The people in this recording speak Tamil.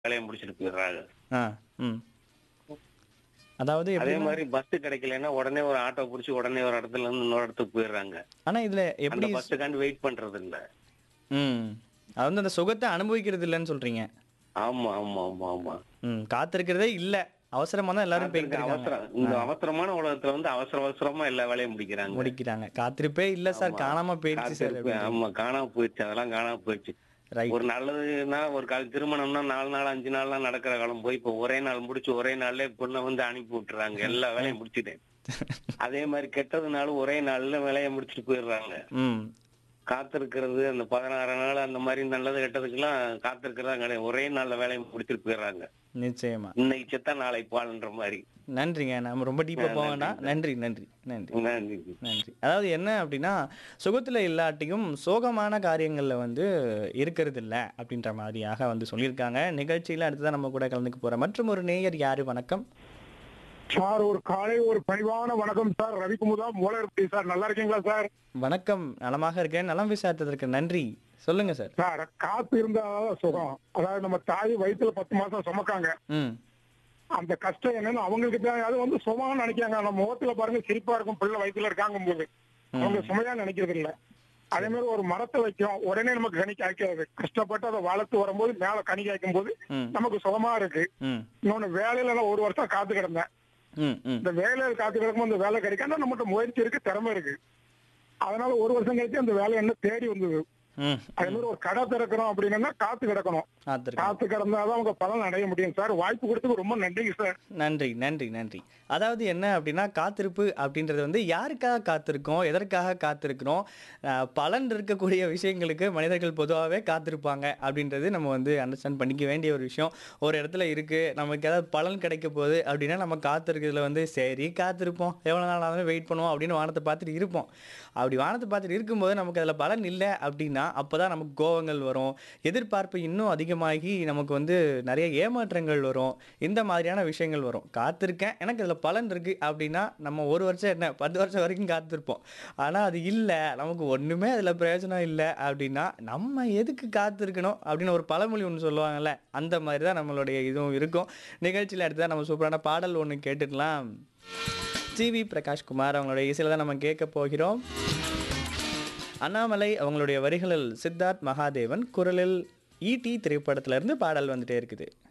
வேலையை முடிச்சிட்டு போயிடுறாங்க ஆ ம் அதாவது அதே எப்படி மாதிரி பஸ் கிடைக்கலன்னா உடனே ஒரு ஆட்டோ புடிச்சு உடனே ஒரு இடத்துல இருந்து இன்னொரு இடத்துக்கு போயிடுறாங்க ஆனா இதுல அந்த எப்படி பஸ்ஸுக்காண்டி வெயிட் பண்றது இல்ல ம் அது வந்து அந்த சுகத்தை அனுபவிக்கிறது இல்லைன்னு சொல்றீங்க ஆமா ஆமா ஆமா ஆமா ம் காத்திருக்கிறதே இல்ல அவசரமா தான் எல்லாரும் போய்கிட்டு இருக்காங்க அவசரம் இந்த அவசரமான உலகத்துல வந்து அவசர அவசரமா எல்லா வேலையும் முடிக்கிறாங்க முடிக்கிறாங்க காத்திருப்பே இல்ல சார் ஆமா. காணாம போயிடுச்சு சார் காத்திருப்பு, ஆமா காணாம போயிடுச்சு அதெல்லாம் காணாம போயிடுச்சு ரைட் ஒரு நல்லதுன்னா ஒரு கால திருமணம்னா நாலு நாள் அஞ்சு நாள்லாம் நடக்கிற காலம் போய் இப்ப ஒரே நாள் முடிச்சு ஒரே நாள்ல பொண்ணை வந்து அனுப்பி விட்டுறாங்க எல்லா வேலையும் முடிச்சுட்டேன் அதே மாதிரி கெட்டதுனாலும் ஒரே நாள்ல வேலையை முடிச்சுட்டு போயிடுறாங்க ம் காத்திருக்கிறது அந்த பதினாறு நாள் அந்த மாதிரி நல்லது கெட்டதுக்கெல்லாம் காத்திருக்கிறதா கிடையாது ஒரே நாள்ல வேலையை முடிச்சுட்டு போயிடுறாங்க நிச்சயமா இன்னைக்கு செத்தா நாளை பால்ன்ற மாதிரி நன்றிங்க நம்ம ரொம்ப டீப்பா ஆ, போக வேண்டாம் நன்றி, நன்றி நன்றி நன்றி நன்றி. நன்றி அதாவது என்ன அப்படின்னா சுகத்துல இல்லாட்டியும் சோகமான காரியங்கள்ல வந்து இருக்கிறது இல்ல அப்படின்ற மாதிரியாக வந்து சொல்லியிருக்காங்க நிகழ்ச்சியில அடுத்ததான் நம்ம கூட கலந்துக்க போற மற்றும் ஒரு நேயர் யாரு வணக்கம் சார் ஒரு காலை ஒரு பணிவான வணக்கம் சார் ரவிக்குமுதா மூலர்த்தி சார் நல்லா இருக்கீங்களா சார் வணக்கம் நலமாக இருக்கேன் நலம் விசாரித்ததற்கு நன்றி சொல்லுங்க சார் சார் காத்து இருந்தா சுகம் அதாவது நம்ம தாய் வயித்துல பத்து மாசம் சுமக்காங்க ம் அந்த கஷ்டம் என்னன்னு அவங்களுக்கு தான் அது வந்து சுமம்னு நினைக்காங்க நம்ம முகத்துல பாருங்க சிரிப்பா இருக்கும் பிள்ளை வயித்துல இருக்காங்க போது அவங்க சுமையா நினைக்கிறது இல்ல அதே மாதிரி ஒரு மரத்தை வைக்கும் உடனே நமக்கு கனி காய்க்காது கஷ்டப்பட்டு அதை வளர்த்து வரும்போது மேல கனி காய்க்கும் போது ம் நமக்கு சுகமா இருக்கு ம் இன்னொன்னு வேலையில நான் ஒரு வருஷம் காத்து கிடந்தேன் ம் ம் இந்த வேலையில காத்து கிடக்கும் அந்த வேலை கிடைக்காம நம்மகிட்ட முயற்சி இருக்கு திறமை இருக்கு அதனால ஒரு வருஷம் கழிச்சு அந்த வேலை என்ன தேடி வந்தது ம் அதே மாதிரி ஒரு கடை திறக்கிறோம் அப்படின்னா காத்து கிடக்கணும் காத்திருக்கேன் காத்து கிடந்தாதான் அவங்க பலன் அடைய முடியும் சார் வாய்ப்பு கொடுத்ததுக்கு ரொம்ப நன்றிங்க சார் நன்றி நன்றி நன்றி அதாவது என்ன அப்படின்னா காத்திருப்பு அப்படின்றது வந்து யாருக்காக காத்திருக்கோம் எதற்காக காத்திருக்கிறோம் அஹ், பலன் இருக்கக்கூடிய விஷயங்களுக்கு மனிதர்கள் பொதுவாகவே காத்திருப்பாங்க அப்படின்றது நம்ம வந்து அண்டர்ஸ்டாண்ட் பண்ணிக்க வேண்டிய ஒரு விஷயம் ஒரு இடத்துல இருக்குது நமக்கு ஏதாவது பலன் கிடைக்க போகுது அப்படின்னா நம்ம காத்திருக்கிறதுல வந்து சரி காத்திருப்போம் எவ்வளோ நாள் ஆனாலும் வெயிட் பண்ணுவோம் அப்படின்னு வானத்தை பார்த்துட்டு இருப்போம் அப்படி வானத்தை பார்த்துட்டு இருக்கும்போது நமக்கு அதில் பலன் இல்லை அப்படின்னா அப்போ தான் நமக்கு கோவங்கள் வரும் எதிர்பார்ப்பு இன்னும் அதிகமாகி நமக்கு வந்து நிறைய ஏமாற்றங்கள் வரும் இந்த மாதிரியான விஷயங்கள் வரும் காத்திருக்கேன் எனக்கு அதில் பலன் இருக்குது அப்படின்னா நம்ம ஒரு வருஷம் என்ன பத்து வருஷம் வரைக்கும் காத்திருப்போம் ஆனால் அது இல்லை நமக்கு ஒன்றுமே அதில் பிரயோஜனம் இல்லை அப்படின்னா நம்ம எதுக்கு காத்திருக்கணும் அப்படின்னு ஒரு பழமொழி ஒன்று சொல்லுவாங்கல்ல அந்த மாதிரி தான் நம்மளுடைய இதுவும் இருக்கும் நிகழ்ச்சியில் அடுத்ததான் நம்ம சூப்பரான பாடல் ஒன்று கேட்டுக்கலாம் ஜிவி பிரகாஷ்குமார் அவங்களுடைய இசையில் தான் நம்ம கேட்க போகிறோம் அண்ணாமலை அவங்களுடைய வரிகளில் சித்தார்த் மகாதேவன் குரலில் ஈடி திரைப்படத்திலிருந்து பாடல் வந்துட்டே இருக்குது